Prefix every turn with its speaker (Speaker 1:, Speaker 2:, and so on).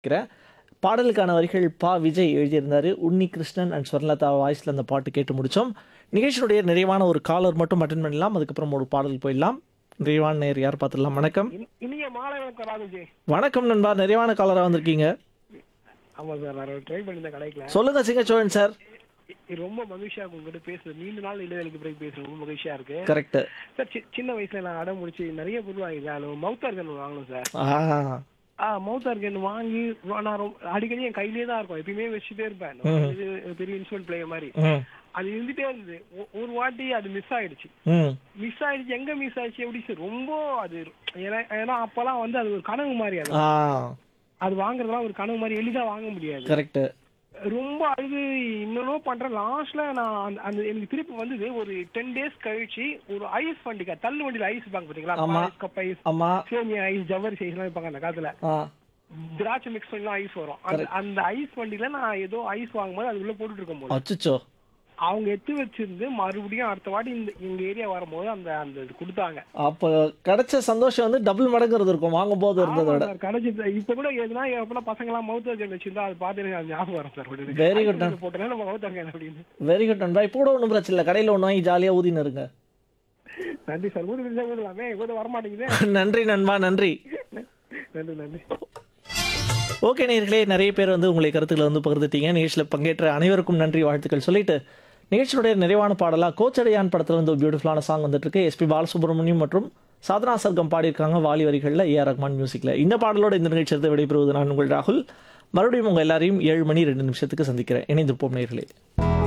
Speaker 1: இருக்கிறேன் பாடலுக்கான வரிகள் பா விஜய் எழுதியிருந்தார் உன்னி கிருஷ்ணன் அண்ட் ஸ்வர்ணலதா வாய்ஸில் அந்த பாட்டு கேட்டு முடித்தோம் நிகழ்ச்சியுடைய நிறைவான ஒரு காலர் மட்டும் அட்டன் பண்ணலாம் அதுக்கப்புறம் ஒரு பாடல் போயிடலாம் நிறைவான நேர் யார் பார்த்துடலாம் வணக்கம்
Speaker 2: இனி- இனிய மாலை வணக்கம் ராகுல்ஜி
Speaker 1: வணக்கம் நண்பா நிறைவான காலராக வந்திருக்கீங்க
Speaker 2: ஆமா சார் நான் ட்ரை பண்ணியிருந்தேன் கடைக்குல
Speaker 1: சொல்லுங்க சிங்கச்சோழன் சார்
Speaker 2: இது ரொம்ப மகிழ்ச்சியா இருக்கு உங்ககிட்ட பேசுறது நீண்ட நாள் இடைவெளிக்கு பிறகு பேசுறது ரொம்ப மகிழ்ச்சியா இருக்கு
Speaker 1: கரெக்ட்
Speaker 2: சார் சி- சின்ன வயசுல நான் அடம் முடிச்சு நிறைய பொருள் வாங்கிருக்கேன் அதுல மவுத் ஆர்கன் வாங்கணும் சார்
Speaker 1: ஆ
Speaker 2: ஆ மவுத் ஆர்கன் வாங்கி ரொ- நான் ரொம்ப- அடிக்கடி என் கையிலேயே தான் இருக்கும் எப்பயுமே வச்சுட்டே இருப்பேன் நான் இது பெரிய இன்ஸ்ட்ருமெண்ட் பிளேயர் மாதிரி
Speaker 1: ம்
Speaker 2: அது இருந்துட்டே இருந்தது ஒ- ஒரு வாட்டி அது மிஸ் ஆயிடுச்சு
Speaker 1: ம்
Speaker 2: மிஸ் ஆயிடுச்சு எங்க மிஸ் ஆயிடுச்சு எப்படி சார் ரொம்ப அது ஏன்னா ஏன்னா அப்பெல்லாம் வந்து அது ஒரு கனவு மாதிரி அது
Speaker 1: ஆ
Speaker 2: அது வாங்குறதுலாம் ஒரு கனவு மாதிரி எளிதா வாங்க முடியாது
Speaker 1: கரெக்ட்
Speaker 2: ரொம்ப அழுது இன்னொன்னும் பண்றேன் லாஸ்ட்ல நான் அந்த- அந்த எனக்கு திருப்பி வந்தது ஒரு டென் டேஸ் கழிச்சு ஒரு ஐஸ் வண்டிக்கா தள்ளு வண்டியில ஐஸ் பாங்க பாத்தீங்களா
Speaker 1: ஆமா.
Speaker 2: பால் கப் ஐஸ்
Speaker 1: ஆமாம்
Speaker 2: சேமியா ஐஸ் ஜவ்வரிசி ஐஸ் எல்லாம் வைப்பாங்க அந்த காலத்துல
Speaker 1: ஆ
Speaker 2: திராட்சை மிக்ஸ் பண்ணி ஐஸ் வரும் அந்த அந்த ஐஸ் வண்டியில நான் ஏதோ ஐஸ் வாங்கும்போது அது உள்ள போட்டுட்டு இருக்கும் போது
Speaker 1: அச்சுச்சோ
Speaker 2: அவங்க எடுத்து வச்சிருந்து மறுபடியும் அடுத்த வாட்டி இந்த எங்க ஏரியா வரும்போது அந்த அந்த இது கொடுத்தாங்க
Speaker 1: அப்போ கிடைச்ச சந்தோஷம் வந்து டபுள் மடங்கிறது இருக்கும் வாங்கும்போது இருந்ததை விட
Speaker 2: கிடைச்சது இப்ப கூட எதுனா எப்பனா பசங்க எல்லாம் மவுத் ஆர்கன் வச்சிருந்தா அது பார்த்து எனக்கு அது ஞாபகம் வரும் சார் உடனே.
Speaker 1: Very good,
Speaker 2: ஐஸ் வண்டியில போட்டேன்னா நம்ம மவுத் ஆர்கன் அப்படின்னு
Speaker 1: வெரி குட் நண்பா இப்போ கூட ஒன்றும் பிரச்சனை இல்லை கடையில் ஒன்று வாங்கி ஜாலியாக ஊதின்னு இருங்க
Speaker 2: நன்றி சார் ஊருக்கு விசா ஊதலாமே கூட வரமாட்டேங்குது
Speaker 1: நன்றி நண்பா நன்றி
Speaker 2: நன்றி நன்றி
Speaker 1: ஓகே நேர்களே நிறைய பேர் வந்து உங்களை கருத்துக்களை வந்து பகிர்ந்துட்டீங்க நிகழ்ச்சியில் பங்கேற்ற அனைவருக்கும் நன்றி வாழ்த்துக்கள் சொல்லிட்டு நிகழ்ச்சியுடைய நிறைவான பாடலாக கோச்சடையான் படத்தில் வந்து ஒரு பியூட்டிஃபுல்லான சாங் வந்துட்டு இருக்கு எஸ்பி பாலசுப்ரமணியம் மற்றும் சாதனா சர்க்கம் பாடியிருக்காங்க வாலி வரிகளில் ஏஆர் ரஹ்மான் மியூசிக்கில் இந்த பாடலோட இந்த நிகழ்ச்சியை விடைபெறுவது நான் உங்கள் ராகுல் மறுபடியும் உங்கள் எல்லாரையும் ஏழு மணி ரெண்டு நிமிஷத்துக்கு சந்திக்கிறேன் இணைந்திருப்போம் நேர்களே